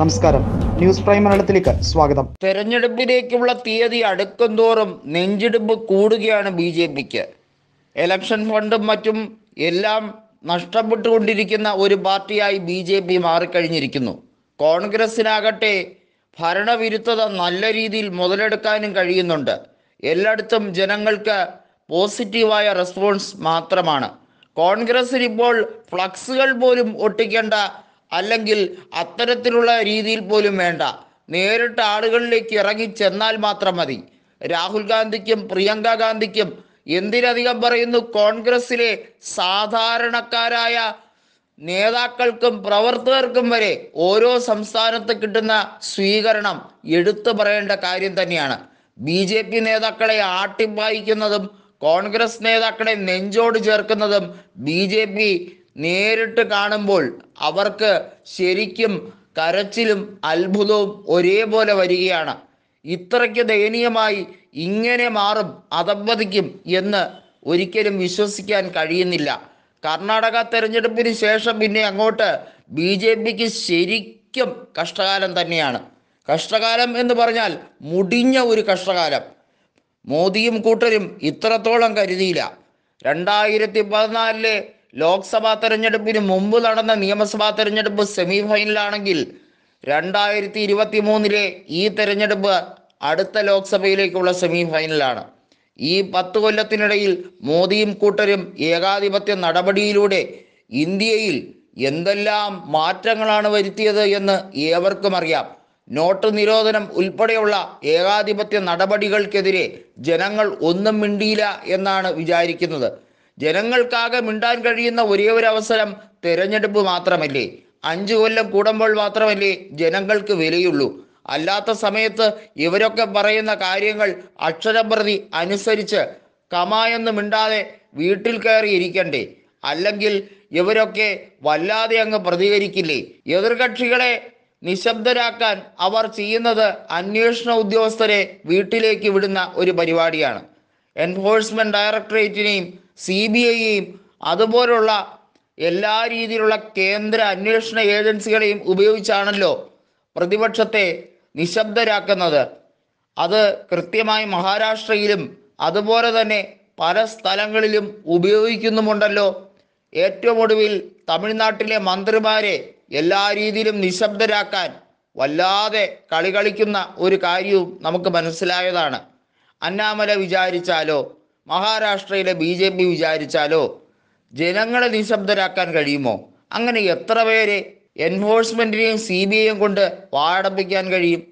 നമസ്കാരം news prime മലയാളത്തിലേക്ക് സ്വാഗതം തെരഞ്ഞെടുപ്പിലേക്കുള്ള തീയതി അടുക്കുംതോറും നെഞ്ചിടിപ്പ് കൂടുകയാണ് ബി ജെ പിക്ക് എലക്ഷൻ ഫണ്ടും മറ്റും എല്ലാം നഷ്ടപ്പെട്ടുകൊണ്ടിരിക്കുന്ന ഒരു പാർട്ടിയായി ബി ജെ പി മാറിക്കഴിഞ്ഞിരിക്കുന്നു കോൺഗ്രസിനാകട്ടെ ഭരണവിരുദ്ധത നല്ല രീതിയിൽ മുതലെടുക്കാനും കഴിയുന്നുണ്ട് എല്ലായിടത്തും ജനങ്ങൾക്ക് പോസിറ്റീവായ റെസ്പോൺസ് മാത്രമാണ് കോൺഗ്രസിന് ഇപ്പോൾ ഫ്ലക്സുകൾ പോലും ഒട്ടിക്കേണ്ട അല്ലെങ്കിൽ അത്തരത്തിലുള്ള രീതിയിൽ പോലും വേണ്ട നേരിട്ട് ആളുകളിലേക്ക് ഇറങ്ങി ചെന്നാൽ മാത്രം മതി രാഹുൽ ഗാന്ധിക്കും പ്രിയങ്ക ഗാന്ധിക്കും എന്തിനധികം പറയുന്നു കോൺഗ്രസിലെ സാധാരണക്കാരായ നേതാക്കൾക്കും പ്രവർത്തകർക്കും വരെ ഓരോ സംസ്ഥാനത്ത് കിട്ടുന്ന സ്വീകരണം എടുത്തു പറയേണ്ട കാര്യം തന്നെയാണ് ബി ജെ പി നേതാക്കളെ ആട്ടിപ്പായിക്കുന്നതും കോൺഗ്രസ് നേതാക്കളെ നെഞ്ചോട് ചേർക്കുന്നതും ബി ജെ പി നേരിട്ട് കാണുമ്പോൾ അവർക്ക് ശരിക്കും കരച്ചിലും അത്ഭുതവും ഒരേപോലെ വരികയാണ് ഇത്രയ്ക്ക് ദയനീയമായി ഇങ്ങനെ മാറും അധപ്പതിക്കും എന്ന് ഒരിക്കലും വിശ്വസിക്കാൻ കഴിയുന്നില്ല കർണാടക തെരഞ്ഞെടുപ്പിന് ശേഷം പിന്നെ അങ്ങോട്ട് ബി ജെ പിക്ക് ശരിക്കും കഷ്ടകാലം തന്നെയാണ് കഷ്ടകാലം എന്ന് പറഞ്ഞാൽ മുടിഞ്ഞ ഒരു കഷ്ടകാലം മോദിയും കൂട്ടരും ഇത്രത്തോളം കരുതിയില്ല രണ്ടായിരത്തി പതിനാലിലെ ലോക്സഭാ തെരഞ്ഞെടുപ്പിന് മുമ്പ് നടന്ന നിയമസഭാ തെരഞ്ഞെടുപ്പ് സെമി ഫൈനലാണെങ്കിൽ രണ്ടായിരത്തി ഇരുപത്തി മൂന്നിലെ ഈ തെരഞ്ഞെടുപ്പ് അടുത്ത ലോക്സഭയിലേക്കുള്ള സെമി ഫൈനലാണ് ഈ പത്ത് കൊല്ലത്തിനിടയിൽ മോദിയും കൂട്ടരും ഏകാധിപത്യ നടപടിയിലൂടെ ഇന്ത്യയിൽ എന്തെല്ലാം മാറ്റങ്ങളാണ് വരുത്തിയത് എന്ന് ഏവർക്കും അറിയാം നോട്ട് നിരോധനം ഉൾപ്പെടെയുള്ള ഏകാധിപത്യ നടപടികൾക്കെതിരെ ജനങ്ങൾ ഒന്നും മിണ്ടിയില്ല എന്നാണ് വിചാരിക്കുന്നത് ജനങ്ങൾക്കാകെ മിണ്ടാൻ കഴിയുന്ന ഒരേ ഒരു അവസരം തെരഞ്ഞെടുപ്പ് മാത്രമല്ലേ അഞ്ചു കൊല്ലം കൂടുമ്പോൾ മാത്രമല്ലേ ജനങ്ങൾക്ക് വിലയുള്ളൂ അല്ലാത്ത സമയത്ത് ഇവരൊക്കെ പറയുന്ന കാര്യങ്ങൾ അക്ഷരപ്രതി അനുസരിച്ച് കമായെന്ന് മിണ്ടാതെ വീട്ടിൽ കയറി ഇരിക്കണ്ടേ അല്ലെങ്കിൽ ഇവരൊക്കെ വല്ലാതെ അങ്ങ് പ്രതികരിക്കില്ലേ എതിർകക്ഷികളെ നിശബ്ദരാക്കാൻ അവർ ചെയ്യുന്നത് അന്വേഷണ ഉദ്യോഗസ്ഥരെ വീട്ടിലേക്ക് വിടുന്ന ഒരു പരിപാടിയാണ് എൻഫോഴ്സ്മെന്റ് ഡയറക്ടറേറ്റിനെയും സി ബി ഐയെയും അതുപോലുള്ള എല്ലാ രീതിയിലുള്ള കേന്ദ്ര അന്വേഷണ ഏജൻസികളെയും ഉപയോഗിച്ചാണല്ലോ പ്രതിപക്ഷത്തെ നിശബ്ദരാക്കുന്നത് അത് കൃത്യമായി മഹാരാഷ്ട്രയിലും അതുപോലെ തന്നെ പല സ്ഥലങ്ങളിലും ഉപയോഗിക്കുന്നുമുണ്ടല്ലോ ഏറ്റവും ഒടുവിൽ തമിഴ്നാട്ടിലെ മന്ത്രിമാരെ എല്ലാ രീതിയിലും നിശബ്ദരാക്കാൻ വല്ലാതെ കളി കളിക്കുന്ന ഒരു കാര്യവും നമുക്ക് മനസ്സിലായതാണ് അന്നാമല വിചാരിച്ചാലോ മഹാരാഷ്ട്രയിലെ ബി ജെ പി വിചാരിച്ചാലോ ജനങ്ങളെ നിശബ്ദരാക്കാൻ കഴിയുമോ അങ്ങനെ എത്ര പേരെ എൻഫോഴ്സ്മെൻറ്റിനെയും സി ബി ഐയും കൊണ്ട് വാടപ്പിക്കാൻ കഴിയും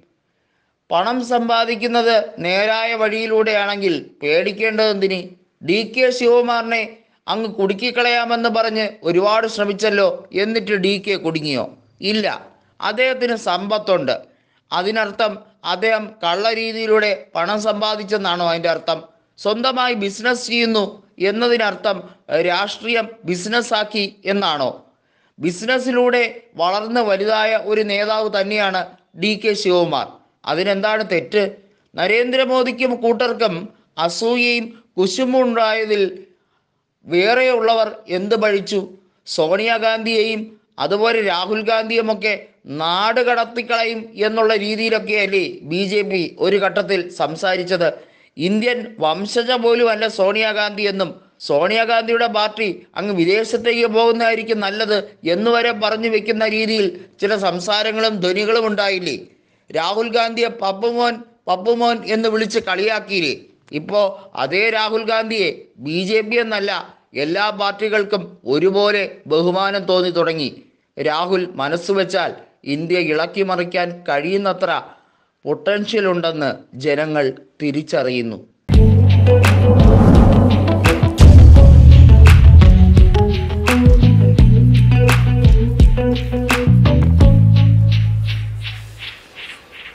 പണം സമ്പാദിക്കുന്നത് നേരായ വഴിയിലൂടെയാണെങ്കിൽ പേടിക്കേണ്ടതെന്തിന് ഡി കെ ശിവകുമാറിനെ അങ്ങ് കുടുക്കിക്കളയാമെന്ന് പറഞ്ഞ് ഒരുപാട് ശ്രമിച്ചല്ലോ എന്നിട്ട് ഡി കെ കുടുങ്ങിയോ ഇല്ല അദ്ദേഹത്തിന് സമ്പത്തുണ്ട് അതിനർത്ഥം അദ്ദേഹം കള്ള രീതിയിലൂടെ പണം സമ്പാദിച്ചെന്നാണോ അതിൻ്റെ അർത്ഥം സ്വന്തമായി ബിസിനസ് ചെയ്യുന്നു എന്നതിനർത്ഥം രാഷ്ട്രീയം ബിസിനസ്സാക്കി എന്നാണോ ബിസിനസ്സിലൂടെ വളർന്ന് വലുതായ ഒരു നേതാവ് തന്നെയാണ് ഡി കെ ശിവകുമാർ അതിനെന്താണ് തെറ്റ് നരേന്ദ്രമോദിക്കും കൂട്ടർക്കും അസൂയയും കുശുമ്പും ഉണ്ടായതിൽ വേറെയുള്ളവർ എന്ത് പഴിച്ചു സോണിയാഗാന്ധിയെയും അതുപോലെ രാഹുൽ ഗാന്ധിയുമൊക്കെ നാട് കടത്തിക്കളയും എന്നുള്ള രീതിയിലൊക്കെയല്ലേ ബി ജെ പി ഒരു ഘട്ടത്തിൽ സംസാരിച്ചത് ഇന്ത്യൻ വംശജ പോലുമല്ല സോണിയാഗാന്ധി എന്നും സോണിയാഗാന്ധിയുടെ പാർട്ടി അങ്ങ് വിദേശത്തേക്ക് പോകുന്നതായിരിക്കും നല്ലത് എന്നുവരെ പറഞ്ഞു വെക്കുന്ന രീതിയിൽ ചില സംസാരങ്ങളും ധ്വനികളും ഉണ്ടായില്ലേ രാഹുൽ ഗാന്ധിയെ പപ്പുമോൻ പപ്പുമോൻ എന്ന് വിളിച്ച് കളിയാക്കിയില്ലേ ഇപ്പോൾ അതേ രാഹുൽ ഗാന്ധിയെ ബി ജെ പി എന്നല്ല എല്ലാ പാർട്ടികൾക്കും ഒരുപോലെ ബഹുമാനം തോന്നി തുടങ്ങി രാഹുൽ മനസ്സ് വെച്ചാൽ ഇന്ത്യ ഇളക്കി മറിക്കാൻ കഴിയുന്നത്ര പൊട്ടൻഷ്യൽ ഉണ്ടെന്ന് ജനങ്ങൾ തിരിച്ചറിയുന്നു